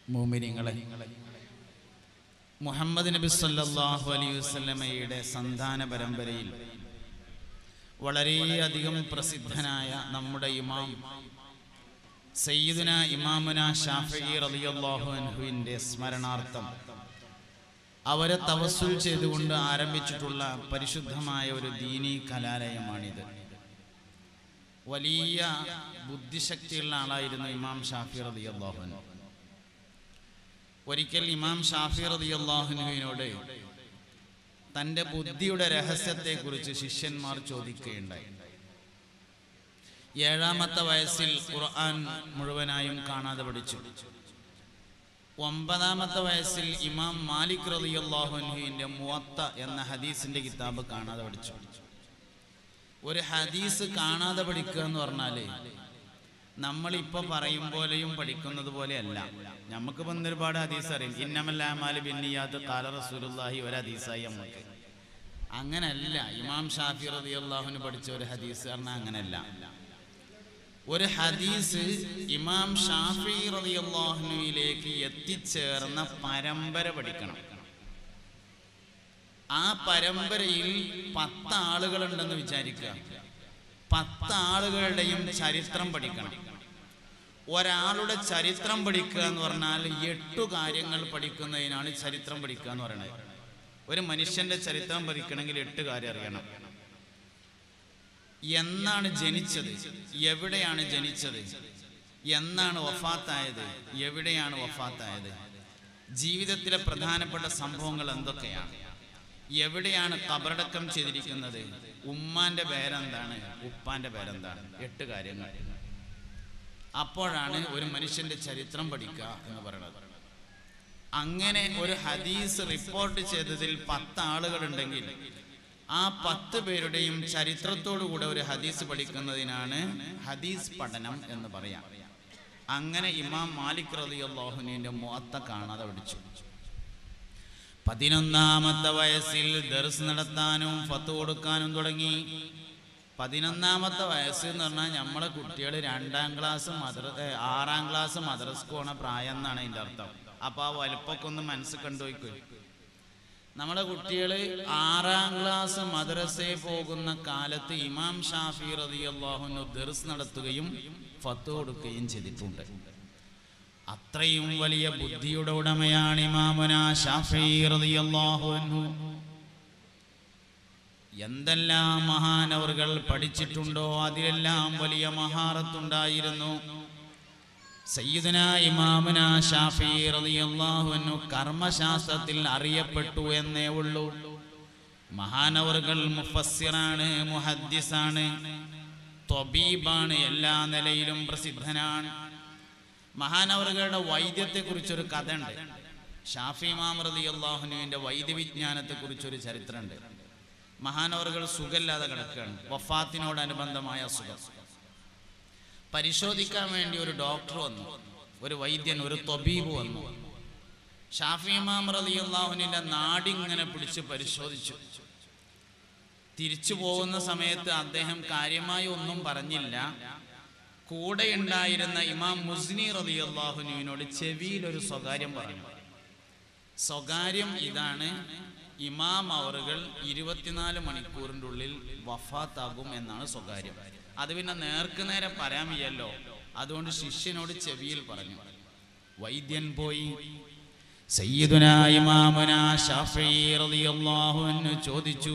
മോമിനിങ്ങളെ മുഹമ്മദ് നബി സല്ലല്ലാഹു അലൈഹി വസല്ലമയുടെ സന്താന പരമ്പരയിൽ വളരെയധികം പ്രസിദ്ധനായ നമ്മുടെ ഇമാം സയ്യിദുന ഇമാമുന ഷാഫി റളിയല്ലാഹു അൻഹുവിൻ്റെ സ്മരണാർത്ഥം അവരെ തവസ്സുൽ ചെയ്തുകൊണ്ട് ആരംഭിച്ചിട്ടുള്ള പരിശുദ്ധമായ ഒരു ദീനീ കലാലയമാണിത് വലിയ ബുദ്ധിശക്തിയുള്ള ആളായിരുന്നു ഇമാം ഷാഫി റളിയല്ലാഹു അൻഹു ഒരിക്കൽ ഇമാം ഷാഫി റളിയല്ലാഹുവിനോട് തൻ്റെ ബുദ്ധിയുടെ രഹസ്യത്തെക്കുറിച്ച് ശിഷ്യന്മാർ ചോദിക്കുകയുണ്ടായി ഏഴാമത്തെ വയസ്സിൽ ഖുർആൻ മുഴുവനായും കാണാതെ പഠിച്ചു ഒമ്പതാമത്തെ വയസ്സിൽ ഇമാം മാലിക് റളിയല്ലാഹുവിൻ്റെ മുവത്ത എന്ന ഹദീസിന്റെ കിതാബ് കാണാതെ പഠിച്ചു ഒരു ഹദീസ് കാണാതെ പഠിക്കുക എന്ന് പറഞ്ഞാല് നമ്മളിപ്പോ പറയും പോലെയും പഠിക്കുന്നത് പോലെയല്ല നമുക്കിപ്പോ ഇന്ന് ഒരുപാട് ഹദീസ് അറിയും ഇന്നമല്ലാമാല് ബിന്നിയാത്ത് കാല റസൂലുള്ളാഹി ഒരു ഹദീസായി നമുക്ക് അങ്ങനല്ല ഇമാം ഷാഫി റളിയല്ലാഹുവിന് പഠിച്ച ഒരു ഹദീസ് പറഞ്ഞാൽ അങ്ങനല്ല ഒരു ഹദീസ് ഇമാം ഷാഫി റളിയല്ലാഹുവിലേക്ക് എത്തിച്ചേർന്ന പരമ്പര പഠിക്കണം ആ പരമ്പരയിൽ പത്ത് ആളുകളുണ്ടെന്ന് വിചാരിക്കുക പത്ത് ആളുകളുടെയും ചരിത്രം പഠിക്കണം ഒരാളുടെ ചരിത്രം പഠിക്കുക എന്ന് പറഞ്ഞാൽ എട്ടു കാര്യങ്ങൾ പഠിക്കുന്നതിനാണ് ചരിത്രം പഠിക്കുക എന്ന് പറയുന്നത് ഒരു മനുഷ്യന്റെ ചരിത്രം പഠിക്കണമെങ്കിൽ എട്ട് കാര്യം അറിയണം എന്നാണ് ജനിച്ചത് എവിടെയാണ് ജനിച്ചത് എന്നാണ് വഫാത്തായത് എവിടെയാണ് വഫാത്തായത് ജീവിതത്തിലെ പ്രധാനപ്പെട്ട സംഭവങ്ങൾ എന്തൊക്കെയാണ് എവിടെയാണ് കബറടക്കം ചെയ്തിരിക്കുന്നത് ഉമ്മാന്റെ പേരെന്താണ് ഉപ്പാന്റെ പേരെന്താണ് എട്ട് കാര്യങ്ങൾ അപ്പോഴാണ് ഒരു മനുഷ്യന്റെ ചരിത്രം പഠിക്കുക എന്ന് പറയുന്നത് അങ്ങനെ ഒരു ഹദീസ് റിപ്പോർട്ട് ചെയ്തതിൽ പത്ത് ആളുകളുണ്ടെങ്കിൽ ആ പത്ത് പേരുടെയും ചരിത്രത്തോടുകൂടെ ഒരു ഹദീസ് പഠിക്കുന്നതിനാണ് ഹദീസ് പഠനം എന്ന് പറയാം അങ്ങനെ ഇമാം മാലിക് റളിയല്ലാഹുവിന്റെ മുഅത്ത കാണാതെ പഠിച്ചു പതിനൊന്നാമത്തെ വയസ്സിൽ ദർസ് നടത്താനും ഫത്ത് കൊടുക്കാനും തുടങ്ങി പതിനൊന്നാമത്തെ വയസ്സ് എന്ന് പറഞ്ഞാൽ നമ്മളെ കുട്ടികൾ രണ്ടാം ക്ലാസ് മദ്ര ഏ, ആറാം ക്ലാസ് മദ്രസ്ക്ക് പോണ പ്രായം എന്നാണ് അതിൻ്റെ അർത്ഥം അപ്പോൾ ആ വലുപ്പമൊക്കെ ഒന്ന് മനസ്സിൽ കണ്ടുപോയിക്കും നമ്മുടെ കുട്ടികൾ ആറാം ക്ലാസ് മദ്രസയിൽ പോകുന്ന കാലത്ത് ഇമാം ഷാഫി റളിയല്ലാഹുവിന് ദർസ് നടത്തുകയും ഫത്ത് കൊടുക്കുകയും ചെയ്തിട്ടുണ്ട് അത്രയും വലിയ ബുദ്ധിയുടെ ഉടമയാണ് ഇമാമുന ഷാഫി റളിയല്ലാഹു അൻഹു എന്തെല്ലാം മഹാനവറുകൾ പഠിച്ചിട്ടുണ്ടോ അതിലെല്ലാം വലിയ മഹാറത്തുണ്ടായിരുന്നു സയ്യിദുന ഇമാമുന ഷാഫി റളിയല്ലാഹു അൻഹു കർമ്മശാസ്ത്രത്തിൽ അറിയപ്പെട്ടു എന്നേ ഉള്ളൂ മഹാനവറുകൾ മുഫസ്സിറാണ് മുഹദ്ദിസാണ് ത്വബീബാണ് എല്ലാ നിലയിലും പ്രസിദ്ധനാണ് മഹാനവറുകളുടെ വൈദ്യത്തെക്കുറിച്ചൊരു കഥ ഉണ്ട് ഷാഫി ഇമാം റളിയല്ലാഹുവിന്റെ വൈദ്യവിജ്ഞാനത്തെക്കുറിച്ചൊരു ചരിത്രമുണ്ട് മഹാനവറുകൾ സുഖമില്ലാതെ കിടക്കുകയാണ് വഫാത്തിനോടനുബന്ധമായ അസുഖം പരിശോധിക്കാൻ വേണ്ടി ഒരു ഡോക്ടർ വന്നു ഒരു വൈദ്യൻ ഒരു തൊബീബ് വന്നു ഷാഫി ഇമാം റളിയല്ലാഹുവിന്റെ നാടിങ്ങനെ പിടിച്ച് പരിശോധിച്ചു തിരിച്ചു പോകുന്ന സമയത്ത് അദ്ദേഹം കാര്യമായി ഒന്നും പറഞ്ഞില്ല കൂടെ ഉണ്ടായിരുന്ന ഇമാം മുസ്നി റളിയല്ലാഹുവിനോട് ചെവിയിൽ ഒരു സ്വകാര്യം പറഞ്ഞു സ്വകാര്യം ഇതാണ് ഇമാം അവറുകൾ ഇരുപത്തിനാല് മണിക്കൂറിൻ്റെ ഉള്ളിൽ വഫാത്താകും എന്നാണ് സ്വകാര്യം അത് പിന്നെ നേർക്ക് നേരെ പറയാൻ വയ്യല്ലോ അതുകൊണ്ട് ശിഷ്യനോട് ചെവിയിൽ പറഞ്ഞു വൈദ്യൻ പോയി സയ്യിദുന ഇമാമുന ഷാഫി റളിയല്ലാഹു അൻഹു ചോദിച്ചു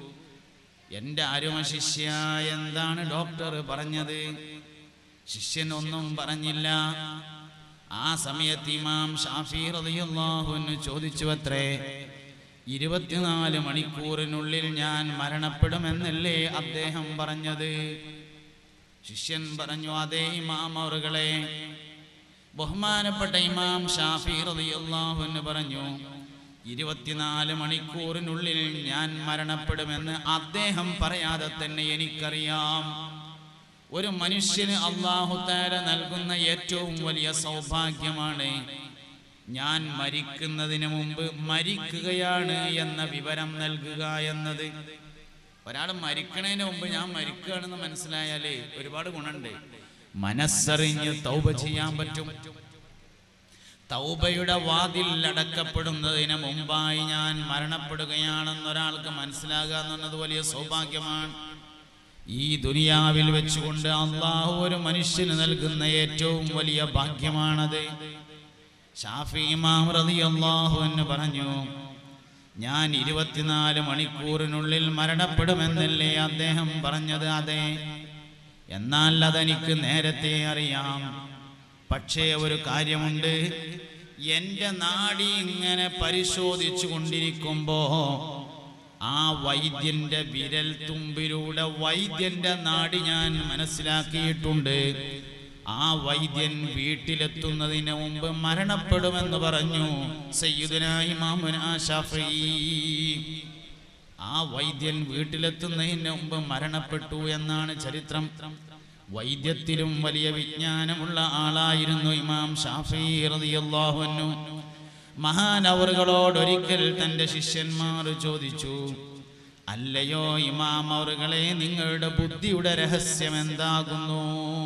എൻ്റെ അരുമ ശിഷ്യ എന്താണ് ഡോക്ടർ പറഞ്ഞത് ശിഷ്യൻ ഒന്നും പറഞ്ഞില്ല ആ സമയത്ത് ഇമാം ഷാഫി റളിയല്ലാഹു അൻഹു ചോദിച്ചു അത്രേ ഇരുപത്തിനാല് മണിക്കൂറിനുള്ളിൽ ഞാൻ മരണപ്പെടുമെന്നല്ലേ അദ്ദേഹം പറഞ്ഞത് ശിഷ്യൻ പറഞ്ഞു അതേ ഇമാം അവറുകളെ ബഹുമാനപ്പെട്ട ഇമാം ഷാഫി റളിയല്ലാഹു അൻഹു പറഞ്ഞു ഇരുപത്തിനാല് മണിക്കൂറിനുള്ളിൽ ഞാൻ മരണപ്പെടുമെന്ന് അദ്ദേഹം പറയാതെ തന്നെ എനിക്കറിയാം ഒരു മനുഷ്യന് അള്ളാഹു താര നൽകുന്ന ഏറ്റവും വലിയ സൗഭാഗ്യമാണ് ഞാൻ മരിക്കുന്നതിന് മുമ്പ് മരിക്കുകയാണ് എന്ന വിവരം നൽകുക എന്നത് ഒരാൾ മരിക്കണതിന് മുമ്പ് ഞാൻ മരിക്കുകയാണെന്ന് മനസ്സിലായാലേ ഒരുപാട് ഗുണമുണ്ട് മനസ്സറിഞ്ഞ് തൗബ ചെയ്യാൻ പറ്റും തൗബയുടെ വാതിൽ അടക്കപ്പെടുന്നതിന് മുമ്പായി ഞാൻ മരണപ്പെടുകയാണെന്നൊരാൾക്ക് മനസ്സിലാകുക എന്നുള്ളത് വലിയ സൗഭാഗ്യമാണ് ഈ ദുനിയാവിൽ വെച്ചുകൊണ്ട് അള്ളാഹു ഒരു മനുഷ്യന് നൽകുന്ന ഏറ്റവും വലിയ ഭാഗ്യമാണത് ഷാഫി ഇമാം റളിയല്ലാഹു എന്ന് പറഞ്ഞു ഞാൻ ഇരുപത്തിനാല് മണിക്കൂറിനുള്ളിൽ മരണപ്പെടുമെന്നല്ലേ അദ്ദേഹം പറഞ്ഞത് അതെ എന്നാൽ അതെനിക്ക് നേരത്തെ അറിയാം പക്ഷേ ഒരു കാര്യമുണ്ട് എൻ്റെ നാടി ഇങ്ങനെ പരിശോധിച്ചു കൊണ്ടിരിക്കുമ്പോ ആ വൈദ്യന്റെ വിരൽ തുമ്പിലൂടെ വൈദ്യന്റെ നാടി ഞാൻ മനസ്സിലാക്കിയിട്ടുണ്ട് ആ വൈദ്യൻ വീട്ടിലെത്തുന്നതിന് മുമ്പ് മരണപ്പെടുമെന്ന് പറഞ്ഞു സയ്യിദുന ഇമാമുന ശാഫഈ ആ വൈദ്യൻ വീട്ടിലെത്തുന്നതിന് മുമ്പ് മരണപ്പെട്ടു എന്നാണ് ചരിത്രം വൈദ്യത്തിലും വലിയ വിജ്ഞാനമുള്ള ആളായിരുന്നു ഇമാം ഷാഫി റളിയല്ലാഹു അൻഹു മഹാനവറുകളോട് ഒരിക്കൽ തന്റെ ശിഷ്യന്മാർ ചോദിച്ചു അല്ലയോ ഇമാം അവറുകളെ നിങ്ങളുടെ ബുദ്ധിയുടെ രഹസ്യം എന്താകുന്നു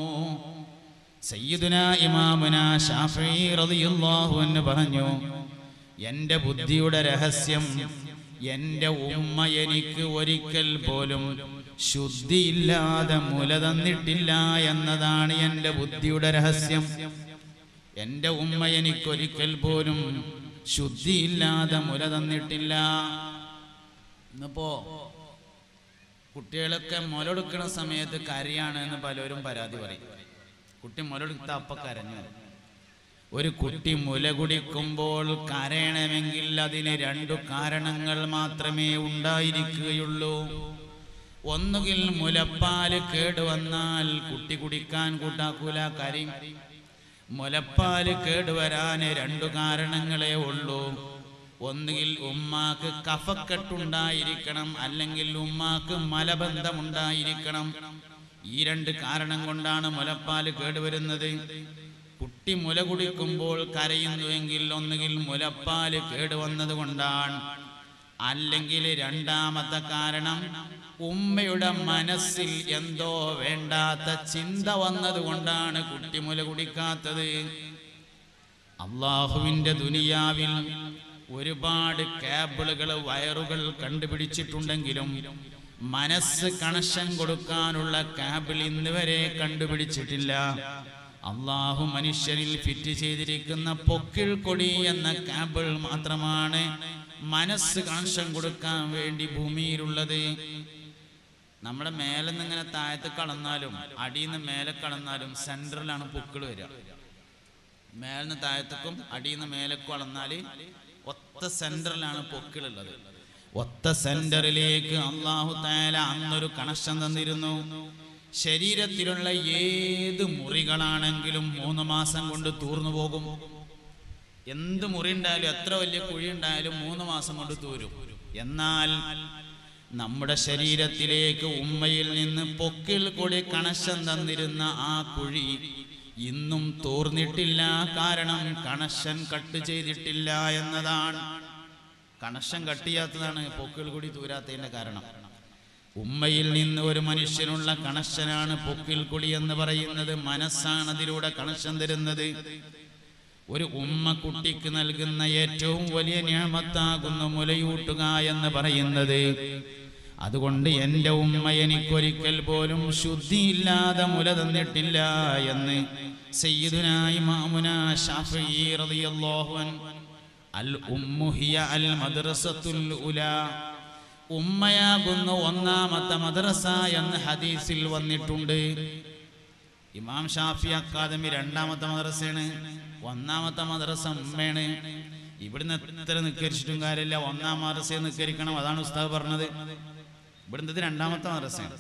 സയ്യിദുന ഇമാമുന ഷാഫി റളിയല്ലാഹു അൻഹു പറഞ്ഞു എൻ്റെ ബുദ്ധിയുടെ രഹസ്യം എൻ്റെ ഉമ്മ എനിക്ക് ഒരിക്കൽ പോലും ശുദ്ധിയില്ലാതെ മുല തന്നിട്ടില്ല എന്നതാണ് എൻ്റെ ബുദ്ധിയുടെ രഹസ്യം എൻ്റെ ഉമ്മ എനിക്കൊരിക്കൽ പോലും ശുദ്ധിയില്ലാതെ മുല തന്നിട്ടില്ല ഇന്നിപ്പോ കുട്ടികളൊക്കെ മുലൊടുക്കുന്ന സമയത്ത് കരയാണ് എന്ന് പലരും പരാതി പറയും കുട്ടി മുലൊടുത്ത അപ്പ കരഞ്ഞു ഒരു കുട്ടി മുല കുടിക്കുമ്പോൾ കരയണമെങ്കിൽ അതിന് രണ്ടു കാരണങ്ങൾ മാത്രമേ ഉണ്ടായിരിക്കുകയുള്ളൂ ഒന്നുകിൽ മുലപ്പാല് കേടുവന്നാൽ കുട്ടി കുടിക്കാൻ കൂട്ടാക്കൂല കരയും മുലപ്പാല് കേടുവരാൻ രണ്ടു കാരണങ്ങളേ ഉള്ളൂ ഒന്നുകിൽ ഉമ്മാക്ക് കഫക്കെട്ടുണ്ടായിരിക്കണം അല്ലെങ്കിൽ ഉമ്മാക്ക് മലബന്ധമുണ്ടായിരിക്കണം ഈ രണ്ട് കാരണം കൊണ്ടാണ് മുലപ്പാല് കേടുവരുന്നത് കുട്ടി മുല കുടിക്കുമ്പോൾ കരയുന്നുവെങ്കിൽ ഒന്നുകിൽ മുലപ്പാല് കേടുവന്നത് കൊണ്ടാണ് അല്ലെങ്കിൽ രണ്ടാമത്തെ കാരണം ഉമ്മയുടെ മനസ്സിൽ എന്തോ വേണ്ടാത്ത ചിന്ത വന്നത് കൊണ്ടാണ് കുട്ടി മുല കുടിക്കാത്തത് അള്ളാഹുവിന്റെ ദുനിയാവിൽ ഒരുപാട് കേബിളുകൾ വയറുകൾ കണ്ടുപിടിച്ചിട്ടുണ്ടെങ്കിലും മനസ്സ് കണക്ഷൻ കൊടുക്കാനുള്ള കേബിൾ ഇന്ന് വരെ കണ്ടുപിടിച്ചിട്ടില്ല അള്ളാഹു മനുഷ്യനിൽ ഫിറ്റ് ചെയ്തിരിക്കുന്ന പൊക്കിൾ കൊടി എന്ന കേബിൾ മാത്രമാണ് മനസ്സ് കണക്ഷൻ കൊടുക്കാൻ വേണ്ടി ഭൂമിയിലുള്ളത് നമ്മുടെ മേലെ നിന്ന് ഇങ്ങനെ താഴത്ത് കളന്നാലും അടിയിൽ നിന്ന് മേലെ കളന്നാലും സെൻട്രലാണ് പൊക്കിൾ വരിക മേലിന്ന് താഴത്തേക്കും അടിയിൽ നിന്ന് മേലേക്ക് വളർന്നാൽ ഒത്ത സെന്ററിലാണ് പൊക്കിളുള്ളത് ഒത്ത സെന്ററിലേക്ക് അള്ളാഹു താല അന്നൊരു കണക്ഷൻ തന്നിരുന്നു ശരീരത്തിലുള്ള ഏത് മുറികളാണെങ്കിലും മൂന്ന് മാസം കൊണ്ട് തൂർന്നു പോകും എന്ത് മുറി ഉണ്ടായാലും എത്ര വലിയ കുഴി ഉണ്ടായാലും മൂന്ന് മാസം കൊണ്ട് തൂരും എന്നാൽ നമ്മുടെ ശരീരത്തിലേക്ക് ഉമ്മയിൽ നിന്ന് പൊക്കിൽ കൂടി കണക്ഷൻ തന്നിരുന്ന ആ കുഴി ഇന്നും തോർന്നിട്ടില്ല കാരണം കണക്ഷൻ കട്ട് ചെയ്തിട്ടില്ല എന്നതാണ് കണക്ഷൻ കട്ട് ചെയ്യാത്തതാണ് പൊക്കിൽ കൂടി തൂരാത്തതിന്റെ കാരണം ഉമ്മയിൽ നിന്ന് ഒരു മനുഷ്യനുള്ള കണക്ഷനാണ് പൊക്കിൽ കുടി എന്ന് പറയുന്നത് മനസ്സാണ് അതിലൂടെ കണക്ഷൻ തരുന്നത് ഒരു ഉമ്മ കുട്ടിക്ക് നൽകുന്ന ഏറ്റവും വലിയ ഞാമത്താകുന്നു മുലയൂട്ടുക എന്ന് പറയുന്നത് അതുകൊണ്ട് എൻ്റെ ഉമ്മ എനിക്കൊരിക്കൽ പോലും ശുദ്ധിയില്ലാതെ മുല തന്നിട്ടില്ല എന്ന് സയ്യിദുനാ ഇമാമുന ശാഫിഈ റളിയല്ലാഹു അൻ അൽ ഉമ്മു ഹിയ അൽ മദ്രസത്തുൽ ഉലാ ഉമ്മയാകുന്ന ഒന്നാമത്തെ മദ്രസ എന്ന് ഹദീസിൽ വന്നിട്ടുണ്ട് ഇമാം ഷാഫി അക്കാദമി രണ്ടാമത്തെ മദ്രസയാണ് ഒന്നാമത്തെ മദ്രസ ഉമ്മയാണ് ഇവിടുന്ന് എത്ര നിക്കരിച്ചിട്ടും കാര്യമില്ല ഒന്നാം മദ്രസയെ നിക്കരിക്കണം അതാണ് ഉസ്താദ് പറഞ്ഞത് ഇവിടുന്ന് ഇത് രണ്ടാമത്തെ മദ്രസയാണ്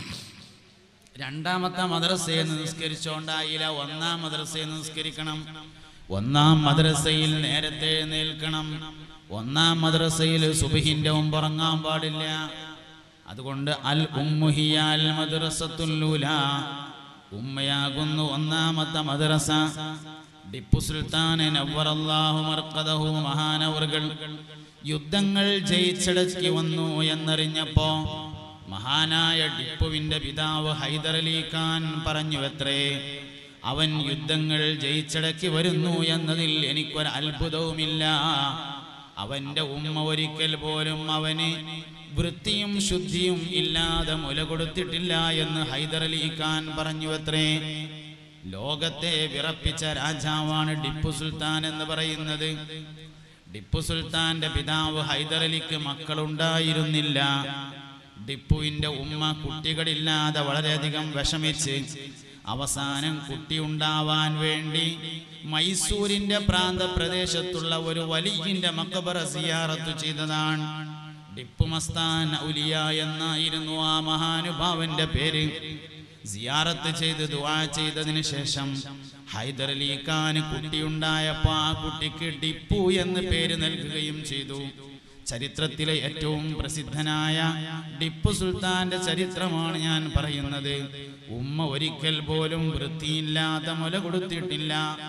രണ്ടാമത്തെ മദ്രസയെ നിസ്കരിച്ചോണ്ടായില്ല ഒന്നാം മദ്രസയെ നിസ്കരിക്കണം ഒന്നാം മദ്രസയിൽ നേരത്തെ എഴുന്നേൽക്കണം ഒന്നാം മദ്രസയിൽ സുബഹിന്റെ മുമ്പ് ഉറങ്ങാൻ പാടില്ല അതുകൊണ്ട് അൽ ഉമ്മുഹിയ അൽ മദ്രസത്തുല്ലൂല ഉമ്മയാകുന്നു ഒന്നാമത്തെ മദ്രസ ടിപ്പു സുൽത്താൻ നവ്വറല്ലാഹു മർക്കദഹു മഹാനവറുകൾ യുദ്ധങ്ങൾ ജയിച്ചടക്കി വന്നു എന്നറിഞ്ഞപ്പോ മഹാനായ ടിപ്പുവിന്റെ പിതാവ് ഹൈദരലി ഖാൻ പറഞ്ഞു എത്രേ അവൻ യുദ്ധങ്ങൾ ജയിച്ചടക്കി വരുന്നു എന്നതിൽ എനിക്കൊരു അത്ഭുതവുമില്ല അവന്റെ ഉമ്മ ഒരിക്കൽ പോലും അവന് വൃത്തിയും ശുദ്ധിയും ഇല്ലാതെ മുല കൊടുത്തിട്ടില്ല എന്ന് ഹൈദരലി ഖാൻ പറഞ്ഞു അത്രേ ലോകത്തെ വിറപ്പിച്ച രാജാവാണ് ടിപ്പു സുൽത്താൻ എന്ന് പറയുന്നത് ടിപ്പു സുൽത്താന്റെ പിതാവ് ഹൈദരലിക്ക് മക്കളുണ്ടായിരുന്നില്ല ടിപ്പുവിന്റെ ഉമ്മ കുട്ടികളില്ലാതെ വളരെയധികം വിഷമിച്ച് അവസാനം കുട്ടിയുണ്ടാവാൻ വേണ്ടി മൈസൂരിന്റെ പ്രാന്തപ്രദേശത്തുള്ള ഒരു വലിയന്റെ മക്കബറ സിയാറത്ത് ചെയ്തതാണ് ടിപ്പു മസ്താൻ ഔലിയ എന്നായിരുന്നു ആ മഹാനുഭാവന്റെ പേര് സിയാറത്ത് ചെയ്ത് ദുആ ചെയ്തതിന് ശേഷം ഹൈദർ അലി ഖാൻ കുട്ടിയുണ്ടായപ്പോ ആ കുട്ടിക്ക് ടിപ്പു എന്ന് പേര് നൽകുകയും ചെയ്തു ചരിത്രത്തിലെ ഏറ്റവും പ്രസിദ്ധനായ ടിപ്പു സുൽത്താന്റെ ചരിത്രമാണ് ഞാൻ പറയുന്നത് ഉമ്മ ഒരിക്കൽ പോലും വൃത്തിയില്ലാത്ത മുല കൊടുത്തിട്ടില്ല